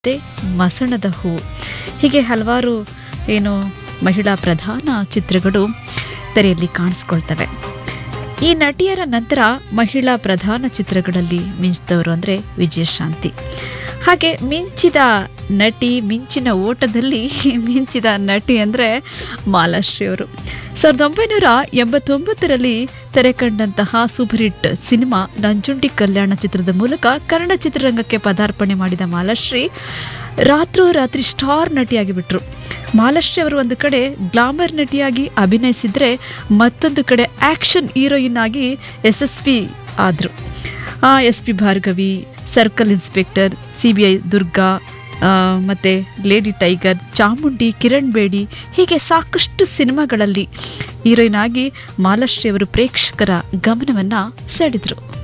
ಮತ್ತೆ ಮಸಣದ ಹೂ ಹೀಗೆ ಹಲವಾರು ಏನು ಮಹಿಳಾ ಪ್ರಧಾನ ಚಿತ್ರಗಳು ತೆರೆಯಲ್ಲಿ ಕಾಣಿಸ್ಕೊಳ್ತವೆ ಈ ನಟಿಯರ ನಂತರ ಮಹಿಳಾ ಪ್ರಧಾನ ಚಿತ್ರಗಳಲ್ಲಿ ಮಿಂಚಿದವರು ಅಂದರೆ ವಿಜಯಶಾಂತಿ ಹಾಗೆ ಮಿಂಚಿದ ನಟಿ ಮಿಂಚಿನ ಓಟದಲ್ಲಿ ಮಿಂಚಿದ ನಟಿ ಅಂದರೆ ಮಾಲಾಶ್ರೀ ಅವರು ಸಾವಿರದ ಒಂಬೈನೂರ ಎಂಬತ್ತೊಂಬತ್ತರಲ್ಲಿ ತೆರೆ ಕಂಡಂತಹ super hit cinema Nanjundi Kalyana ಚಿತ್ರದ ಮೂಲಕ ಕನ್ನಡ ಚಿತ್ರರಂಗಕ್ಕೆ ಪದಾರ್ಪಣೆ ಮಾಡಿದ ಮಾಲಾಶ್ರೀ ರಾತ್ರೋರಾತ್ರಿ ಸ್ಟಾರ್ ನಟಿಯಾಗಿ ಬಿಟ್ರು ಮಾಲಾಶ್ರೀ ಅವರು ಒಂದು ಕಡೆ ಗ್ಲಾಮರ್ ನಟಿಯಾಗಿ ಅಭಿನಯಿಸಿದ್ರೆ ಮತ್ತೊಂದು ಕಡೆ ಆಕ್ಷನ್ ಹೀರೋಯಿನ್ ಆಗಿ ಯಶಸ್ವಿ ಆದರು S P Bhargavi circle inspector C B I Durga ಆ, ಮತ್ತೆ ಲೇಡಿ ಟೈಗರ್ ಚಾಮುಂಡಿ ಕಿರಣ್ ಬೇಡಿ ಹೀಗೆ ಸಾಕಷ್ಟು ಸಿನಿಮಾಗಳಲ್ಲಿ ಹೀರೋಯಿನ್ ಆಗಿ ಮಾಲಾಶ್ರೀ ಅವರು ಪ್ರೇಕ್ಷಕರ ಗಮನವನ್ನು ಸೆಳೆದರು